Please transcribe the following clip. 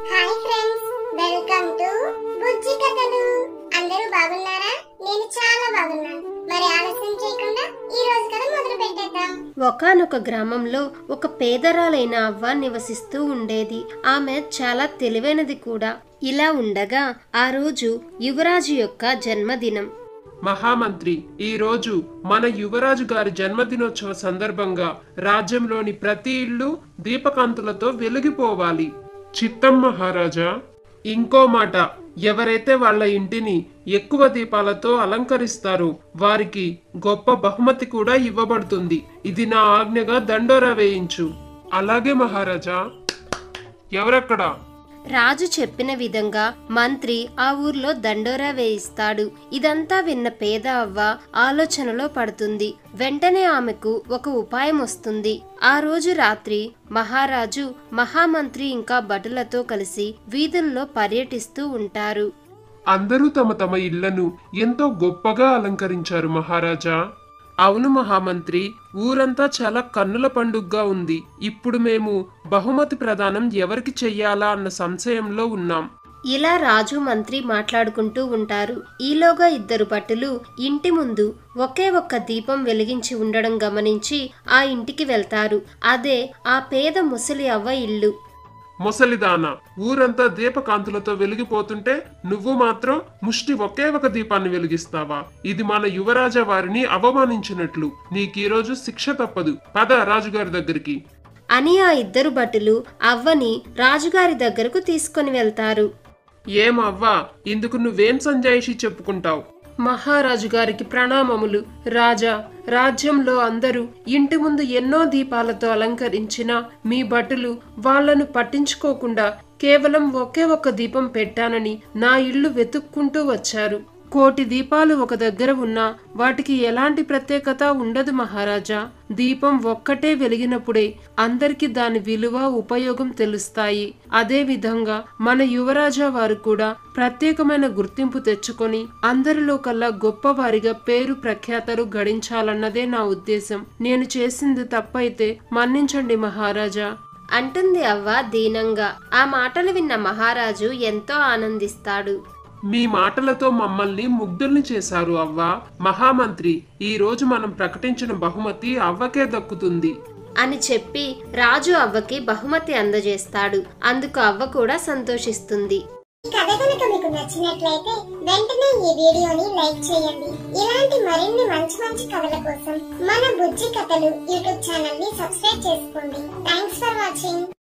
hi friends welcome to Bujji Kathalu అందరూ బాగున్నారా నేను చాలా బాగున్నాను మరి ఆలస్యం చేయకుండా ఈ రోజు కథ మొదలు పెట్టేద్దాం ఒకానొక గ్రామంలో ఒక పేదరాలైన అవ్వ నివసిస్తూ ఉండేది ఆమె చాలా తెలివైనది కూడా ఇలా ఉండగా ఆ రోజు యువరాజు యొక్క జన్మదినం మహామంత్రి ఈ రోజు మన యువరాజు గారి జన్మదినోత్సవ సందర్భంగా రాజ్యంలోని ప్రతి ఇల్లు దీపకాంతులతో వెలిగిపోవాలి చిత్తం మహారాజా ఇంకో మాట ఎవరైతే వాళ్ళ ఇంటిని ఎక్కువ దీపాలతో అలంకరిస్తారో వారికి గొప్ప బహుమతి కూడా ఇవ్వబడుతుంది ఇది నా ఆజ్ఞగా దండోరా వేయించు అలాగే మహారాజా ఎవరెక్కడా రాజు చెప్పిన విధంగా మంత్రి ఆ ఊర్లో దండోరా వేయిస్తాడు ఇదంతా విన్న పేద అవ్వ ఆలోచనలో పడుతుంది వెంటనే ఆమెకు ఒక ఉపాయం వస్తుంది ఆ రోజు రాత్రి మహారాజు మహామంత్రి ఇంకా భటులతో కలిసి వీధుల్లో పర్యటిస్తూ ఉంటారు అందరూ తమ తమ ఇళ్లను ఎంతో గొప్పగా అలంకరించారు మహారాజా అవును మహామంత్రి ఊరంతా చాలా కన్నుల పండుగగా ఉంది ఇప్పుడు మేము బహుమతి ప్రదానం ఎవరికి చెయ్యాలా అన్న సంశయంలో ఉన్నాం ఇలా రాజు మంత్రి మాట్లాడుకుంటూ ఉంటారు ఈలోగా ఇద్దరు భటులు ఇంటి ముందు ఒకే ఒక్క దీపం వెలిగించి ఉండడం గమనించి ఆ ఇంటికి వెళ్తారు అదే ఆ పేద ముసలి అవ్వ ఇల్లు ముసలిదాన ఊరంతా దీపకాంతులతో వెలిగిపోతుంటే నువ్వు మాత్రం ముష్టి ఒకే ఒక దీపాన్ని వెలిగిస్తావా ఇది మన యువరాజా వారిని అవమానించినట్లు నీకీరోజు శిక్ష తప్పదు పద రాజుగారి దగ్గరికి అని ఆ ఇద్దరు భటులు అవ్వని రాజుగారి దగ్గరకు తీసుకొని వెళ్తారు ఏమవ్వా ఇందుకు నువ్వేం సంజాయిషి చెప్పుకుంటావు మహారాజు గారికి ప్రణామములు రాజా రాజ్యంలో అందరూ ఇంటి ముందు ఎన్నో దీపాలతో అలంకరించిన మీ భటులు వాళ్లను పట్టించుకోకుండా కేవలం ఒకే ఒక్క దీపం పెట్టానని నా ఇల్లు వెతుక్కుంటూ వచ్చారు కోటి దీపాలు ఒక దగ్గర ఉన్నా వాటికి ఎలాంటి ప్రత్యేకత ఉండదు మహారాజా దీపం ఒక్కటే వెలిగినప్పుడే అందరికీ దాని విలువ ఉపయోగం తెలుస్తాయి అదే విధంగా మన యువరాజా వారు కూడా ప్రత్యేకమైన గుర్తింపు తెచ్చుకొని అందరిలో కల్లా గొప్పవారిగా పేరు ప్రఖ్యాతలు గడించాలన్నదే నా ఉద్దేశం నేను చేసింది తప్పైతే మన్నించండి మహారాజా అంటుంది అవ్వ దీనంగా ఆ మాటలు విన్న మహారాజు ఎంతో ఆనందిస్తాడు మీ మాటలతో మమ్మల్ని ముగ్ధుల్ని చేశారు అవ్వ మహామంత్రి ఈ రోజు మనం ప్రకటించిన బహుమతి అవ్వకే దక్కుతుంది అని చెప్పి రాజు అవ్వకి బహుమతి అందజేస్తాడు అందుకు అవ్వ కూడా సంతోషిస్తుంది ఈ కథ కనుక మీకు నచ్చినట్లయితే వెంటనే ఈ వీడియోని లైక్ చేయండి ఇలాంటి మరిన్ని మంచి మంచి కథల కోసం మన బుజ్జి కథలు యూట్యూబ్ ఛానల్ ని సబ్స్క్రైబ్ చేసుకోండి థ్యాంక్స్ ఫర్ వాచింగ్